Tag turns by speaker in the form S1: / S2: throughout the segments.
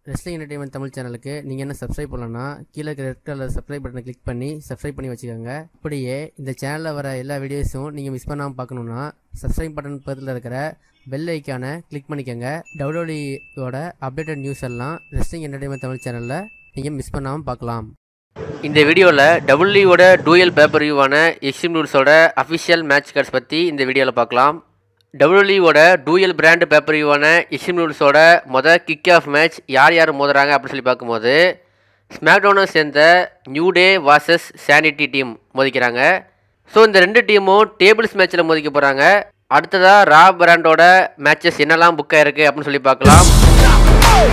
S1: wrestling entertainment Tamil சேனலுக்கு நீங்கள் என்ன சப்ஸ்கிரைப் பண்ணலன்னா கீழே இருக்கிற ரெட் கலர் சப்ஸ்கிரைப் பட்டனை கிளிக் பண்ணி சப்ஸ்கிரைப் பண்ணி வச்சுக்கோங்க அப்படியே இந்த சேனலில் வர எல்லா வீடியோஸும் நீங்கள் மிஸ் பண்ணாமல் பார்க்கணுன்னா சப்ஸ்கிரைப் பட்டன் பக்கத்தில் இருக்கிற பெல் ஐக்கானை கிளிக் பண்ணிக்கோங்க டபிள்யூடியோட அப்டேட்டட் நியூஸ் எல்லாம் ரெஸ்லிங் என்டர்டைன்மெண்ட் தமிழ் சேனலில் நீங்கள் மிஸ் பண்ணாமல் பார்க்கலாம் இந்த வீடியோவில் டபிள்யூட டூயல் பேப்பர் வியூவான எக்ஸ்ட்ரீம் ரூல்ஸோட அஃபிஷியல் மேட்ச் கார்ட்ஸ் பற்றி இந்த வீடியோவில் பார்க்கலாம் டபிள்யூட டூயல் பிராண்ட் பேப்பர் வியூவான எக்ஸ்ட்ரீம் ரூல்ஸோட மொதல் கிக் ஆஃப் மேட்ச் யார் யார் மோதுறாங்க அப்படின்னு சொல்லி பார்க்கும்போது ஸ்மாக்டவுனை சேர்ந்த new day versus sanity team மோதிக்கிறாங்க ஸோ இந்த ரெண்டு டீமும் டேபிள்ஸ் மேட்ச்சில் மோதிக்க போகிறாங்க அடுத்ததாக ரா பிராண்டோட மேட்சஸ் என்னெல்லாம் புக் ஆயிருக்கு அப்படின்னு சொல்லி பார்க்கலாம்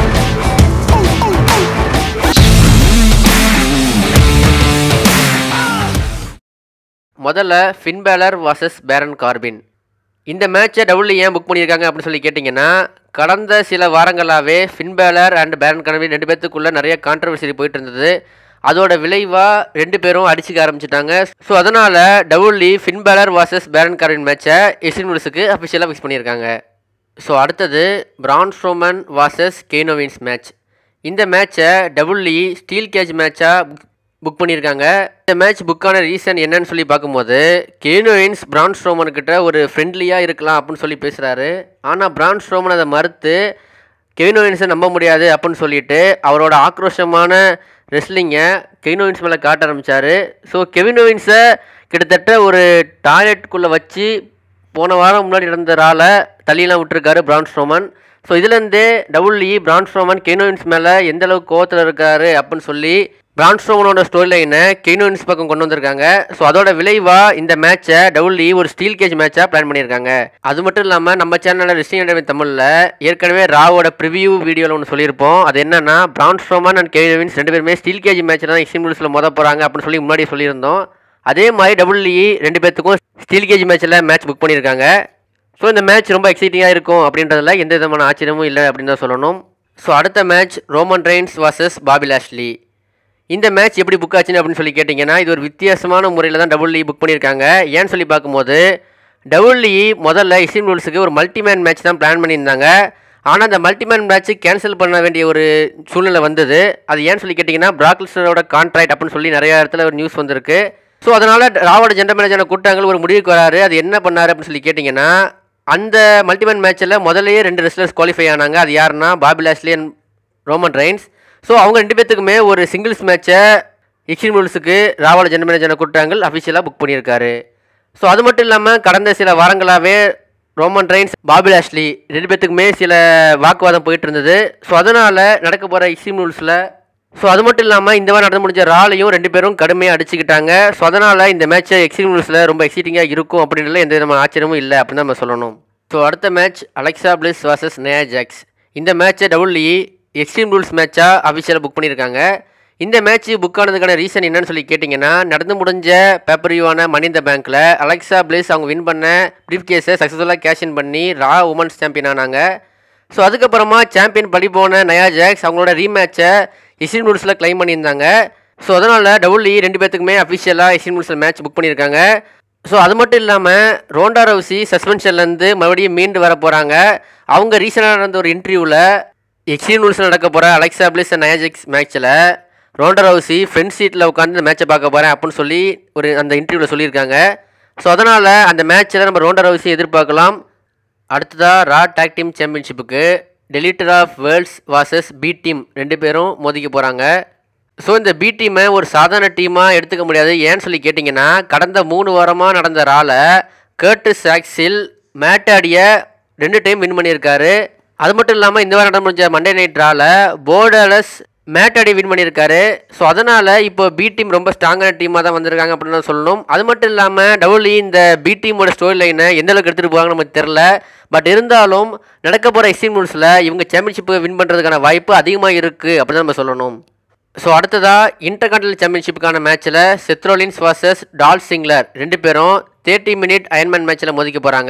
S1: முதல்ல ஃபின்பேலர் வாசஸ் பேரன் கார்பின் இந்த மேட்சை டபுள் ஏன் புக் பண்ணியிருக்காங்க அப்படின்னு சொல்லி கேட்டிங்கன்னா கடந்த சில வாரங்களாகவே ஃபின்பேலர் அண்ட் பேரன் கார்பின் ரெண்டு பேர்த்துக்குள்ளே நிறைய கான்ட்ரவர்சி போயிட்டு இருந்தது அதோட விளைவாக ரெண்டு பேரும் அடிச்சுக்க ஆரம்பிச்சிட்டாங்க ஸோ அதனால் டபுள்லி ஃபின்பேலர் வாசஸ் பேரன் கார்பின் மேட்சை எஸ்டின் ரூல்ஸுக்கு அஃபிஷியலாக ஃபிக்ஸ் பண்ணியிருக்காங்க ஸோ அடுத்தது பிரான் ஸ்ட்ரோமன் வாசஸ் கெய்னோவின்ஸ் மேட்ச் இந்த மேட்சை டபுள்இ ஸ்டீல் கேஜ் மேட்சாக புக் பண்ணியிருக்காங்க இந்த மேட்ச் புக்கான ரீசன் என்னன்னு சொல்லி பார்க்கும்போது கேனோயின்ஸ் பிரான் ஸ்ட்ரோமன் கிட்ட ஒரு ஃப்ரெண்ட்லியாக இருக்கலாம் அப்படின்னு சொல்லி பேசுகிறாரு ஆனால் பிரான் ஸ்ட்ரோமன் அதை மறுத்து கெவினோயின்ஸை நம்ப முடியாது அப்படின்னு சொல்லிட்டு அவரோட ஆக்ரோஷமான ரெஸ்லிங்கை கெவினோயின்ஸ் மேலே காட்ட ஆரம்பித்தார் ஸோ கெவினோயின்ஸை கிட்டத்தட்ட ஒரு டாய்லெட்டுக்குள்ளே வச்சு போன வாரம் முன்னாடி நடந்த ஆளை தள்ளியெல்லாம் விட்டுருக்காரு பிரான் ஸ்ட்ரோமன் ஸோ இதுலேருந்தே டபுள்இ பிரான் ஸ்ட்ரோமன் கெய்னோயின்ஸ் மேலே எந்த அளவுக்கு கோவத்தில் இருக்காரு அப்படின்னு சொல்லி பிரான் ஸ்ட்ரோமனோட ஸ்டோரி லைனை கெய்னோயின்ஸ் பக்கம் கொண்டு வந்திருக்காங்க ஸோ அதோட விளைவாக இந்த மேட்சை டபுள்இ ஒரு ஸ்டீல் கேஜ் மேட்சாக பிளான் பண்ணியிருக்காங்க அது மட்டும் இல்லாமல் நம்ம சேனலில் ரிஸ்டிங் என்டர்டைன் தமிழில் ஏற்கனவே ராவோட ப்ரிவியூ வீடியோவில் ஒன்று சொல்லியிருப்போம் அது என்னன்னா பிரான் ஸ்ட்ரோமன் அண்ட் கெய்னோவின்ஸ் ரெண்டு பேருமே ஸ்டீல் கேஜ் மேட்ச் தான் எக்ஸ்ட்ரீம் ரூல்ஸில் மோத போகிறாங்க அப்படின்னு சொல்லி முன்னாடி சொல்லியிருந்தோம் அதே மாதிரி டபுள்இ ரெண்டு பேர்த்துக்கும் ஸ்டீல் கேஜ் மேட்ச்சில் மேட்ச் புக் பண்ணியிருக்காங்க ஸோ இந்த மேட்ச் ரொம்ப எக்ஸைட்டிங்காக இருக்கும் அப்படின்றதுல எந்த விதமான ஆச்சரியமும் இல்லை அப்படின்னு தான் சொல்லணும் ஸோ அடுத்த match Roman Reigns versus Bobby Lashley இந்த மேட்ச் எப்படி புக் ஆச்சுன்னு அப்படின்னு சொல்லி கேட்டிங்கன்னா இது ஒரு வித்தியாசமான முறையில் தான் டபுள் புக் பண்ணியிருக்காங்க ஏன்னு சொல்லி பார்க்கும்போது டபுள் முதல்ல இஸ்டின் ரூல்ஸுக்கு ஒரு மல்டிமேன் மேட்ச் தான் பிளான் பண்ணியிருந்தாங்க ஆனால் அந்த மல்டிமேன் மேட்ச்சு கேன்சல் பண்ண வேண்டிய ஒரு சூழ்நிலை வந்தது அது ஏன்னு சொல்லி கேட்டிங்கன்னா பிராக்லிஸ்டரோட கான்ட்ராக்ட் அப்படின்னு சொல்லி நிறைய இடத்துல ஒரு நியூஸ் வந்திருக்கு ஸோ அதனால் ராவோட ஜென்டர் மேனேஜரான கூட்டங்கள் ஒரு முடிவுக்கு வராரு அது என்ன பண்ணாரு அப்படின்னு சொல்லி கேட்டிங்கன்னா அந்த மல்டிமேன் மேட்ச்சில் முதல்லயே ரெண்டு ரெஸ்லர்ஸ் குவாலிஃபை ஆனாங்க அது யாருன்னா Bobby Lashley and Roman Reigns so அவங்க ரெண்டு பேத்துக்குமே ஒரு சிங்கிள்ஸ் மேட்சை எக்ஸ்ட்ரீம் ரூல்ஸுக்கு ராவோட ஜென்டர் மேனேஜரான கூட்டங்கள் அஃபிஷியலாக புக் பண்ணியிருக்காரு ஸோ அது மட்டும் இல்லாமல் கடந்த சில வாரங்களாகவே ரோமன் ரெயின்ஸ் பாபி லாஷ்லி ரெண்டு பேத்துக்குமே சில வாக்குவாதம் போயிட்டு இருந்தது ஸோ அதனால் நடக்க போகிற எக்ஸ்ட்ரீம் ரூல்ஸில் ஸோ அது மட்டும் இல்லாமல் இந்த வாரம் நடந்து முடிஞ்ச ராலையும் ரெண்டு பேரும் கடுமையாக அடிச்சுக்கிட்டாங்க ஸோ அதனால் இந்த மேட்ச்சை எக்ஸ்ட்ரீம் ரூல்ஸில் ரொம்ப எக்ஸைட்டிங்காக இருக்கும் அப்படின்றதுல எந்த விதமான ஆச்சரியமும் இல்லை அப்படின்னு தான் நம்ம சொல்லணும் ஸோ அடுத்த match Alexa Bliss versus Nia Jax இந்த மேட்ச்சை டபுள்இ எக்ஸ்ட்ரீம் ரூல்ஸ் மேட்சாக அஃபிஷியலாக புக் பண்ணியிருக்காங்க இந்த மேட்ச் புக் ஆனதுக்கான ரீசன் என்னன்னு சொல்லி கேட்டிங்கன்னா நடந்து முடிஞ்ச பேப்பரியூவான மணி இந்த பேங்க்கில் அலெக்சா பிளேஸ் அவங்க வின் பண்ண ப்ரீஃப் கேஸை சக்ஸஸ்ஃபுல்லாக கேஷ் இன் பண்ணி ரா உமன்ஸ் சாம்பியன் ஆனாங்க ஸோ அதுக்கப்புறமா சாம்பியன் பழி போன நயா ஜாக்ஸ் அவங்களோட ரீமேட்சை எக்ஸ்ட்ரீம் ரூல்ஸில் க்ளைம் பண்ணியிருந்தாங்க ஸோ அதனால் டபுள் இ ரெண்டு பேத்துக்குமே அஃபிஷியலாக எக்ஸ்ட்ரீம் ரூல்ஸில் மேட்ச் புக் பண்ணியிருக்காங்க ஸோ அது மட்டும் இல்லாமல் ரோண்டா ரவுசி சஸ்பென்ஷன்லேருந்து மறுபடியும் மீண்டு வர போகிறாங்க அவங்க ரீசெண்டாக நடந்த ஒரு இன்டர்வியூவில் எக்ஸ்ட்ரீம் ரூல்ஸில் நடக்க போகிற அலெக்சா பிளிஸ் அண்ட் நயாஜிக்ஸ் மேட்ச்சில் ரோண்டா ரவுசி ஃப்ரண்ட் சீட்டில் உட்காந்து இந்த மேட்சை பார்க்க போகிறேன் அப்படின்னு சொல்லி ஒரு அந்த இன்டர்வியூவில் சொல்லியிருக்காங்க ஸோ அதனால் அந்த மேட்ச்சில் நம்ம ரோண்டா ரவுசி எதிர்பார்க்கலாம் அடுத்ததாக ரா டேக் டீம் சாம்பியன்ஷிப்புக்கு deleters of worlds versus B team ரெண்டு பேரும் மோதிக்க போகிறாங்க ஸோ இந்த பி டீமை ஒரு சாதாரண டீமாக எடுத்துக்க முடியாது ஏன்னு சொல்லி கேட்டிங்கன்னா கடந்த மூணு வாரமாக நடந்த ரால கேர்ட்டு சாக்ஸில் மேட்டாடிய ரெண்டு டைம் வின் பண்ணியிருக்காரு அது மட்டும் இல்லாமல் இந்த வாரம் நடந்து முடிஞ்ச மண்டே நைட் ரால போர்டலஸ் மேட்டாடி வின் பண்ணியிருக்காரு ஸோ அதனால் இப்போ பி டீம் ரொம்ப ஸ்ட்ராங்கான டீமாக தான் வந்திருக்காங்க அப்படின்னு தான் சொல்லணும் அது மட்டும் இல்லாமல் டபுள் இந்த பி டீமோட ஸ்டோரி லைனை எந்த அளவுக்கு எடுத்துகிட்டு போவாங்க நமக்கு தெரில பட் இருந்தாலும் நடக்க போகிற எக்ஸ்ட்ரீம் ரூல்ஸில் இவங்க சாம்பியன்ஷிப்பை வின் பண்ணுறதுக்கான வாய்ப்பு அதிகமாக இருக்குது அப்படின்னு தான் நம்ம சொல்லணும் ஸோ அடுத்ததாக இன்டர்கான்டினல் சாம்பியன்ஷிப்புக்கான மேட்ச்சில் செத்ரோலின்ஸ் வாசஸ் டால் சிங்லர் ரெண்டு பேரும் தேர்ட்டி மினிட் அயன்மேன் மேட்ச்சில் மோதிக்க போகிறாங்க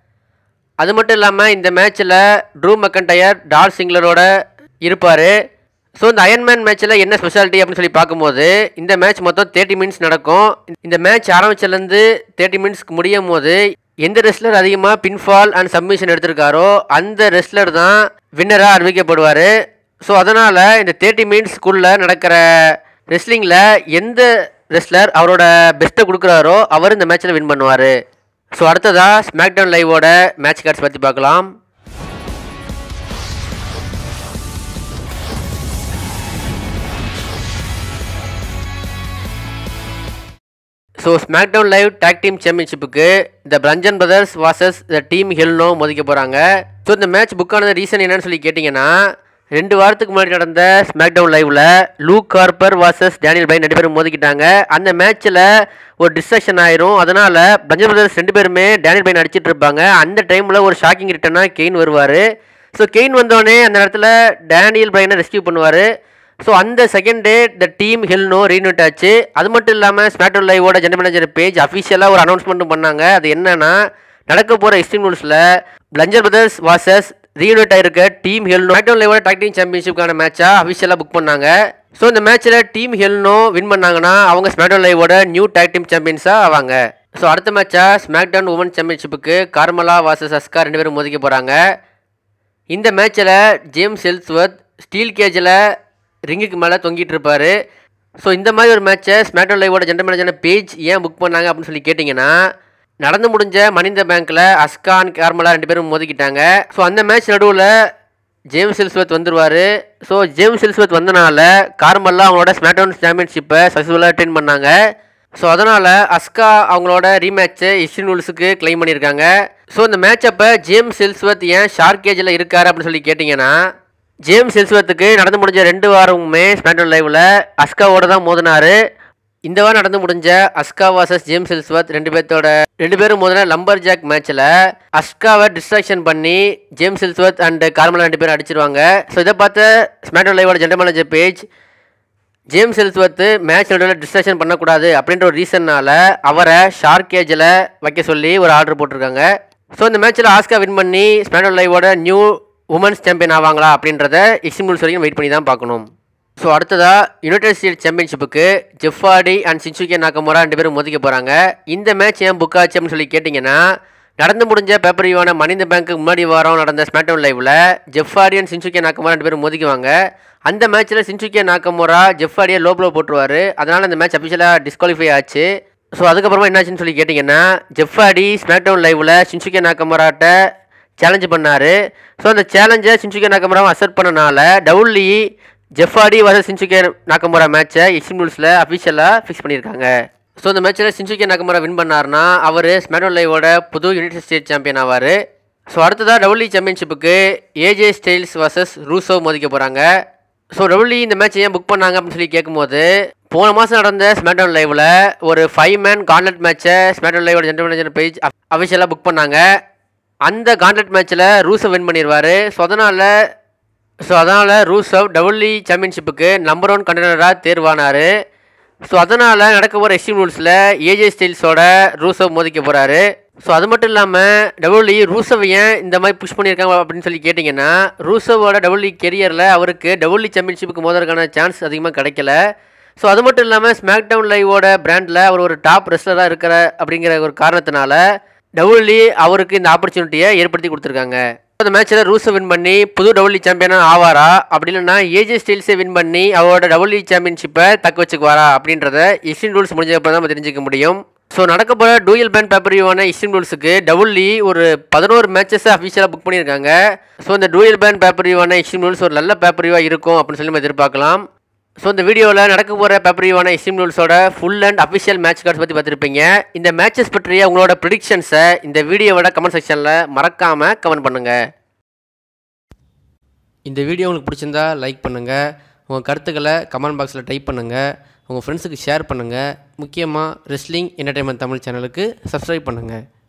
S1: அது மட்டும் இல்லாமல் இந்த மேட்ச்சில் ட்ரூ மெக்கன்டயர் டால் சிங்லரோட இருப்பார் ஸோ இந்த அயன்மேன் மேட்ச்சில் என்ன ஸ்பெஷாலிட்டி அப்படின்னு சொல்லி பார்க்கும்போது இந்த மேட்ச் மொத்தம் தேர்ட்டி மினிட்ஸ் நடக்கும் இந்த மேட்ச் ஆரம்பிச்சிலேருந்து தேர்ட்டி மினிட்ஸ்க்கு முடியும் போது எந்த ரெஸ்லர் அதிகமாக பின்ஃபால் அண்ட் சப்மிஷன் எடுத்திருக்காரோ அந்த ரெஸ்லர் தான் வின்னராக அறிவிக்கப்படுவார் ஸோ அதனால் இந்த தேர்ட்டி மினிட்ஸ்க்குள்ளே நடக்கிற ரெஸ்லிங்கில் எந்த ரெஸ்லர் அவரோட பெஸ்ட்டை கொடுக்குறாரோ அவர் இந்த மேட்ச்சில் வின் பண்ணுவார் ஸோ அடுத்ததாக ஸ்மாக்டவுன் லைவோட மேட்ச் கார்ட்ஸ் பற்றி பார்க்கலாம் so SmackDown live tag team சாம்பியன்ஷிப்புக்கு இந்த Bludgeon Brothers versus the team Hell No மோதிக்க போகிறாங்க ஸோ இந்த மேட்ச் புக் ஆனது ரீசன் என்னன்னு சொல்லி கேட்டிங்கன்னா ரெண்டு வாரத்துக்கு முன்னாடி நடந்த ஸ்மாக்டவுன் லைவில் லூக் கார்பர் வாசஸ் டேனியல் பை ரெண்டு பேரும் மோதிக்கிட்டாங்க அந்த மேட்ச்சில் ஒரு டிஸ்ட்ரக்ஷன் ஆயிரும் அதனால் பிரஞ்சன் பிரதர்ஸ் ரெண்டு பேருமே டேனியல் பைன் அடிச்சிட்டு இருப்பாங்க அந்த டைமில் ஒரு ஷாக்கிங் ரிட்டனாக கெயின் வருவார் ஸோ கெயின் வந்தோடனே அந்த இடத்துல டேனியல் பைனை ரெஸ்கியூ பண்ணுவார் ஸோ அந்த second day the team Hell No ரீனோட் ஆச்சு அது மட்டும் இல்லாமல் ஸ்மாட்டர் லைவோட ஜென்ரல் மேனேஜர் பேஜ் அஃபிஷியலாக ஒரு அனௌன்ஸ்மெண்ட்டும் பண்ணாங்க அது என்னன்னா நடக்க போகிற எக்ஸ்ட்ரீம் ரூல்ஸில் பிளஞ்சர் பிரதர்ஸ் வாசஸ் ரீயூனிட் ஆயிருக்க டீம் ஹெல்னோ ஸ்மாட்டர் லைவோட டாக் டீம் சாம்பியன்ஷிப்கான மேட்சாக அஃபிஷியலாக புக் பண்ணாங்க ஸோ இந்த மேட்ச்சில் டீம் ஹெல்னோ வின் பண்ணாங்கன்னா அவங்க ஸ்மாட்டர் லைவோட நியூ டாக் டீம் சாம்பியன்ஸாக ஆவாங்க ஸோ அடுத்த மேட்சாக ஸ்மாக் டவுன் உமன் சாம்பியன்ஷிப்புக்கு கார்மலா வாசஸ் அஸ்கா ரெண்டு பேரும் மோதிக்க போகிறாங்க இந்த மேட்ச்சில் ஜேம்ஸ் எல்ஸ்வர்த் ஸ்டீல் கேஜில் ரிங்குக்கு மேலே தொங்கிட்டு இருப்பார் ஸோ இந்த மாதிரி ஒரு மேட்ச்சை ஸ்மாக்டவுன் லைவோட ஜென்ரல் மேனேஜர் பேஜ் ஏன் புக் பண்ணாங்க அப்படின்னு சொல்லி கேட்டிங்கன்னா நடந்து முடிஞ்ச மனித பேங்க்கில் அஸ்கான் கார்மலா ரெண்டு பேரும் மோதிக்கிட்டாங்க ஸோ அந்த மேட்ச் நடுவில் ஜேம்ஸ் எல்ஸ்வர்த் வந்துருவார் ஸோ ஜேம்ஸ் எல்ஸ்வர்த் வந்தனால கார்மல்லா அவங்களோட ஸ்மாக்டவுன் சாம்பியன்ஷிப்பை சக்ஸஸ்ஃபுல்லாக அட்டென்ட் பண்ணாங்க ஸோ அதனால் அஸ்கா அவங்களோட ரீமேட்ச்சை இஸ்டின் ரூல்ஸுக்கு கிளைம் பண்ணியிருக்காங்க ஸோ இந்த மேட்ச் அப்போ ஜேம்ஸ் எல்ஸ்வர்த் ஏன் ஷார்க்கேஜில் இருக்காரு அப்படின்னு சொல்லி கேட்டிங்கன்னா ஜேம்ஸ் எல்ஸ்வர்த்துக்கு நடந்து முடிஞ்ச ரெண்டு வாரமுமே ஸ்மாக்டவுன் லைவில் அஸ்காவோட தான் மோதினாரு இந்த வாரம் நடந்து முடிஞ்ச அஸ்கா வாசஸ் ஜேம்ஸ் எல்ஸ்வர்த் ரெண்டு பேர்த்தோட ரெண்டு பேரும் மோதின லம்பர் ஜாக் மேட்ச்சில் அஸ்காவை டிஸ்ட்ராக்ஷன் பண்ணி ஜேம்ஸ் எல்ஸ்வர்த் அண்ட் கார்மலா ரெண்டு பேரும் அடிச்சிருவாங்க ஸோ இதை பார்த்த ஸ்மாக்டவுன் லைவோட general manager Paige James Ellsworth match நடுவில் டிஸ்ட்ராக்ஷன் பண்ணக்கூடாது அப்படின்ற ஒரு ரீசன்னால் அவரை ஷார்க் கேஜில் வைக்க சொல்லி ஒரு ஆர்டர் போட்டிருக்காங்க ஸோ இந்த மேட்ச்சில் ஆஸ்கா வின் பண்ணி ஸ்மாக்டவுன் லைவோட நியூ உமன்ஸ் சாம்பியன் ஆவாங்களா அப்படின்றத எக்ஸ்ட்ரீம் ரூல்ஸ் வரைக்கும் வெயிட் பண்ணி தான் பார்க்கணும் ஸோ அடுத்ததாக யுனைடெட் ஸ்டேட் சாம்பியன்ஷிப்புக்கு ஜெஃபாடி அண்ட் சின்சுகே நாக்கமோரா ரெண்டு பேரும் மோதிக்க போகிறாங்க இந்த மேட்ச் ஏன் புக் ஆச்சு அப்படின்னு சொல்லி கேட்டிங்கன்னா நடந்து முடிஞ்ச பேப்பரிவான மனித பேங்க்கு முன்னாடி வாரம் நடந்த ஸ்மாக்டவுன் லைவில் ஜெஃபாடி அண்ட் சின்சுகே நாக்கமோரா ரெண்டு பேரும் மோதிக்குவாங்க அந்த மேட்ச்சில் சின்சுகே நாக்கமோரா ஜெஃபாடியை லோ ப்ளோ போட்டுருவார் அதனால் அந்த மேட்ச் அஃபிஷியலாக டிஸ்குவாலிஃபை ஆச்சு ஸோ அதுக்கப்புறமா என்னாச்சுன்னு சொல்லி கேட்டிங்கன்னா ஜெஃபாடி ஸ்மாக்டவுன் லைவில் சின்சுகே நாக்கமோராட்ட சேலஞ்சு பண்ணார் ஸோ அந்த சேலஞ்சை சின்சுகே நாக்கமுராவை அசெப்ட் பண்ணனால டவுல்லி ஜெஃபாடி வர சின்சுகே நாக்கமுரா மேட்சை எக்ஸ்ட்ரீம் ரூல்ஸில் அஃபிஷியலாக ஃபிக்ஸ் பண்ணியிருக்காங்க ஸோ இந்த மேட்ச்சில் சின்சுகே நாக்கமுரா வின் பண்ணார்னா அவர் ஸ்மாடோன் லைவோட புது யுனைடெட் ஸ்டேட் சாம்பியன் ஆவார் ஸோ அடுத்ததாக டவுல்லி சாம்பியன்ஷிப்புக்கு ஏஜே ஸ்டைல்ஸ் வர்சஸ் ரூசோ மோதிக்க போகிறாங்க ஸோ டவுல்லி இந்த மேட்ச் ஏன் புக் பண்ணாங்க அப்படின்னு சொல்லி கேட்கும்போது போன மாதம் நடந்த ஸ்மாக்டவுன் லைவில் ஒரு ஃபைவ் மேன் கான்லெட் மேட்சை ஸ்மாக்டவுன் லைவோட ஜென்ரல் மேனேஜர் பேஜ் அஃபிஷியலாக புக் பண்ணாங்க அந்த கான்ட்ராக்ட் மேட்ச்சில் ரூசவ் வின் பண்ணிடுவார் ஸோ அதனால் ஸோ அதனால் ரூசவ் டபுள்இ சாம்பியன்ஷிப்புக்கு நம்பர் ஒன் கண்டனராக தேர்வானார் ஸோ அதனால் நடக்க போகிற எக்ஸ்ட்ரீம் ரூல்ஸில் ஏஜே ஸ்டைல்ஸோட ரூசவ் மோதிக்க போகிறாரு ஸோ அது மட்டும் இல்லாமல் டபுள்இ ரூசவ் ஏன் இந்த மாதிரி புஷ் பண்ணியிருக்காங்க அப்படின்னு சொல்லி கேட்டிங்கன்னா ரூசவோட டபுள்இ கெரியரில் அவருக்கு டபுள்இ சாம்பியன்ஷிப்புக்கு மோதுறதுக்கான சான்ஸ் அதிகமாக கிடைக்கல ஸோ அது மட்டும் இல்லாமல் ஸ்மாக் டவுன் லைவோட பிராண்டில் அவர் ஒரு டாப் ரெஸ்லராக இருக்கிற அப்படிங்கிற ஒரு காரணத்தினால டபுள்இ அவருக்கு இந்த ஆப்பர்ச்சுனிட்டியை ஏற்படுத்தி கொடுத்துருக்காங்க அந்த மேட்ச்சில் ரூஸை வின் பண்ணி புது டபுள்இ சாம்பியனாக ஆவாரா அப்படி இல்லைன்னா ஏஜே ஸ்டைல்ஸை வின் பண்ணி அவரோட டபுள்இ சாம்பியன்ஷிப்பை தக்க வச்சுக்குவாரா அப்படின்றத இஸ்டின் ரூல்ஸ் முடிஞ்சப்போ தான் நம்ம தெரிஞ்சுக்க முடியும் ஸோ நடக்க போகிற டூயல் பேன் பேப்பரிவான இஸ்டின் ரூல்ஸுக்கு டபுள்இ ஒரு பதினோரு மேட்சஸை அஃபிஷியலாக புக் பண்ணியிருக்காங்க ஸோ இந்த டூயல் பேன் பேப்பரிவான இஸ்டின் ரூல்ஸ் ஒரு நல்ல பேப்பரிவாக இருக்கும் அப்படின்னு சொல்லி நம்ம எதிர்பார்க்கலாம் ஸோ இந்த வீடியோவில் நடக்க போகிற பேப்பரிவான இஸ்டிம் ரூல்ஸோட full and official match cards பற்றி பார்த்துருப்பீங்க இந்த மேட்சஸ் பற்றிய உங்களோட ப்ரிடிக்ஷன்ஸை இந்த வீடியோவோட கமெண்ட் செக்ஷனில் மறக்காமல் கமெண்ட் பண்ணுங்கள் இந்த வீடியோ உங்களுக்கு பிடிச்சிருந்தா லைக் பண்ணுங்கள் உங்கள் கருத்துக்களை கமெண்ட் பாக்ஸில் டைப் பண்ணுங்கள் உங்கள் ஃப்ரெண்ட்ஸுக்கு ஷேர் பண்ணுங்கள் முக்கியமாக ரெஸ்லிங் என்டர்டைன்மெண்ட் தமிழ் சேனலுக்கு சப்ஸ்கிரைப் பண்ணுங்கள்